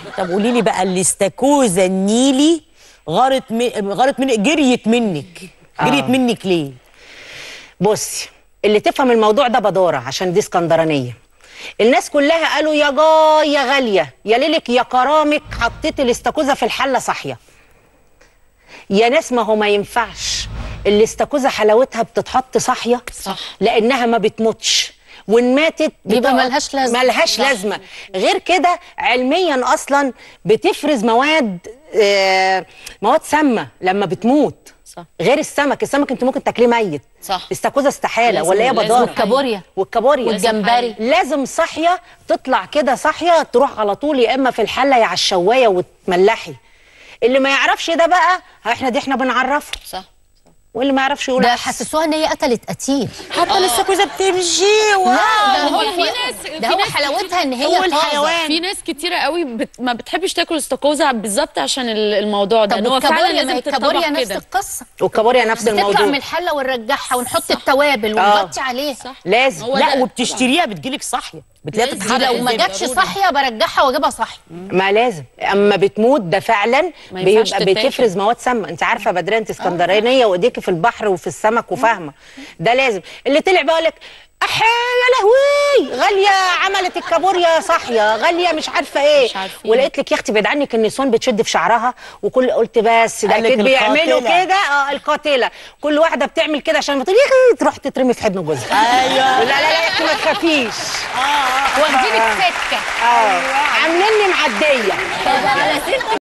طب قولي لي بقى الاستاكوزا النيلي غارت من غارت من جريت منك جريت منك ليه بصي اللي تفهم الموضوع ده بدارة عشان دي اسكندرانية الناس كلها قالوا يا جاي يا غالية يا ليلك يا كرامك حطيت الاستاكوزا في الحلة صاحية يا ناس ما هو ما ينفعش الاستاكوزا حلاوتها بتتحط صاحية صح. لأنها ما بتموتش وان ماتت بيبقى بتقعد- ملهاش لازمة. ملهاش صح. لازمة غير كده علميا أصلا بتفرز مواد آه، مواد سامة لما بتموت صح. غير السمك السمك انت ممكن تاكليه ميت صح. استاكوزا استحاله لازم- ولا هي لازم بداره والكابوريا. والكابوريا والجمبري. لازم صاحيه تطلع كده صاحيه تروح على طول يا اما في الحله يا على الشوايه وتملحي اللي ما يعرفش ده بقى احنا دي احنا بنعرفه صح واللي ما يعرفش يقول ده بس. حسسوها ان هي قتلت قتيل حتى الاستاكوزا بتمشي لا ده هو في ناس- ده في هو ناس حلاوتها ان هي هو طازه الحيوان. في ناس كتيرة قوي بت... ما بتحبش تاكل استاكوزا بالظبط عشان ال- الموضوع ده طب ان هو فعلا والكابوريا ما لازم هي الكابوريا تتطبخ نفس كده القصه والكابوريا نفس بتطلع من الموضوع الحله ونرجعها ونحط التوابل آه. ونغطي عليها صح لازم هو لا ده وبتشتريها بتجيلك صاحيه بتلاقيها لازم. تتحرق لو ما زي جاتش ضروري. صاحيه برجعها واجيبها صاحيه ما لازم اما بتموت ده فعلا ما ينفعش بيبقى تتاكل. بتفرز مواد سامه انت عارفه بدريه انت اسكندرانيه وايديكي في البحر وفي السمك وفاهمه ده لازم اللي طلع بقى لك احي يا لهوي غاليه عملت الكابوريا صاحيه غاليه مش عارفه ايه مش عارفين. ولقيت لك يا اختي بعيد عنك النسوان بتشد في شعرها وكل قلت بس ده قال لك اكيد بيعملوا القاتلة. كده اه القاتله كل واحده بتعمل كده عشان بتقول يا اخي تروح تترمي في حضن جوزها ايوه لا لا لا يا اختي ما تخافيش واخدين السكه اه عاملين لي معديه طب على سيره